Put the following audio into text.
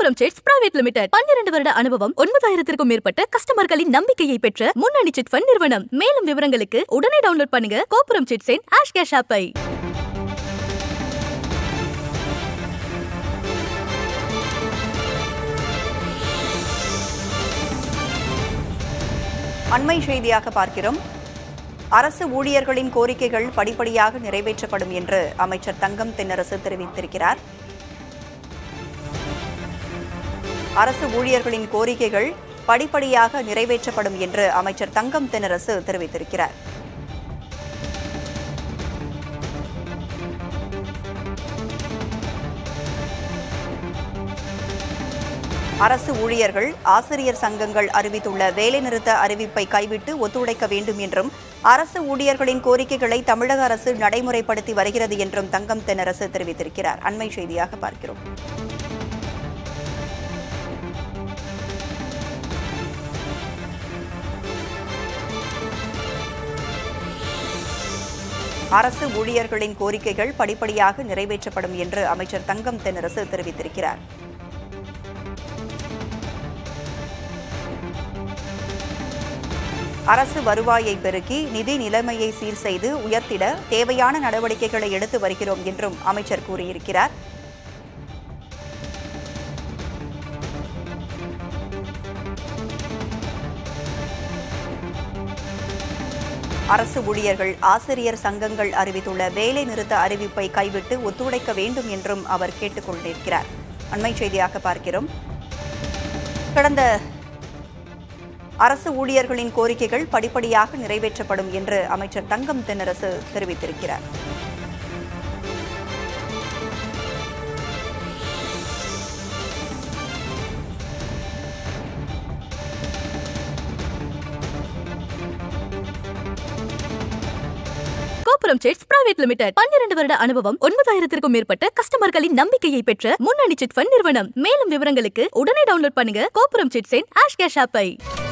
கோபுரம் chits private limited பன்னிரண்டு வருட அனுபவம் ஒன்பதாயிரத்திற்கும் மேற்பட்ட கஸ்டமர்களின் நம்பிக்கையை பெற்ற முன்னணி சிட் ஃபண்ட் நிறுவனம் மேலும் விவரங்களுக்கு உடனே டவுன்லோட் பண்ணுங்க கோபுரம் சிட்ஸின் ஆஷ் கேஷ் ஆப்பை அண்மை செய்தியாக பார்க்கிறோம் அரசு ஊழியர்களின் கோரிக்கைகள் படிப்படியாக நிறைவேற்றப்படும் என்று அமைச்சர் தங்கம் தென்னரசு தெரிவித்திருக்கிறார் அரசு ஊழியர்களின் கோரிக்கைகள் படிப்படியாக நிறைவேற்றப்படும் என்று அமைச்சர் தங்கம் தென்னரசு தெரிவித்திருக்கிறார் அரசு ஊழியர்கள் ஆசிரியர் சங்கங்கள் அறிவித்துள்ள வேலைநிறுத்த அறிவிப்பை கைவிட்டு ஒத்துழைக்க வேண்டும் என்றும் அரசு ஊழியர்களின் கோரிக்கைகளை தமிழக அரசு நடைமுறைப்படுத்தி வருகிறது என்றும் தங்கம் தென்னரசு தெரிவித்திருக்கிறார் அண்மை செய்தியாக பார்க்கிறோம் அரசு ஊழியர்களின் கோரிக்கைகள் படிப்படியாக நிறைவேற்றப்படும் என்று அமைச்சர் தங்கம் தென்னரசு தெரிவித்திருக்கிறார் அரசு வருவாயை பெருக்கி நிதி நிலைமையை சீர் செய்து உயர்த்திட தேவையான நடவடிக்கைகளை எடுத்து வருகிறோம் என்றும் அமைச்சர் கூறியிருக்கிறார் அரசு ஊழியர்கள் ஆசிரியர் சங்கங்கள் அறிவித்துள்ள வேலை நிறுத்த அறிவிப்பை கைவிட்டு ஒத்துழைக்க வேண்டும் என்றும் அவர் கேட்டுக் கொண்டிருக்கிறார் அண்மை செய்தியாக பார்க்கிறோம் கடந்த அரசு ஊழியர்களின் கோரிக்கைகள் படிப்படியாக நிறைவேற்றப்படும் என்று அமைச்சர் தங்கம் தென்னரசு தெரிவித்திருக்கிறார் கோபுரம் சிட்ஸ் பிரைவேட் லிமிடெட் பன்னிரண்டு வருட அனுபவம் ஒன்பதாயிரத்திற்கும் மேற்பட்ட கஸ்டமர்களின் நம்பிக்கையை பெற்ற முன்னணி சிட் ஃபண்ட் நிறுவனம் மேலும் விவரங்களுக்கு உடனே டவுன்லோட் பண்ணுங்க கோபுரம் சிட்ஸின் ஆஷ் கேஷ் ஆப்பை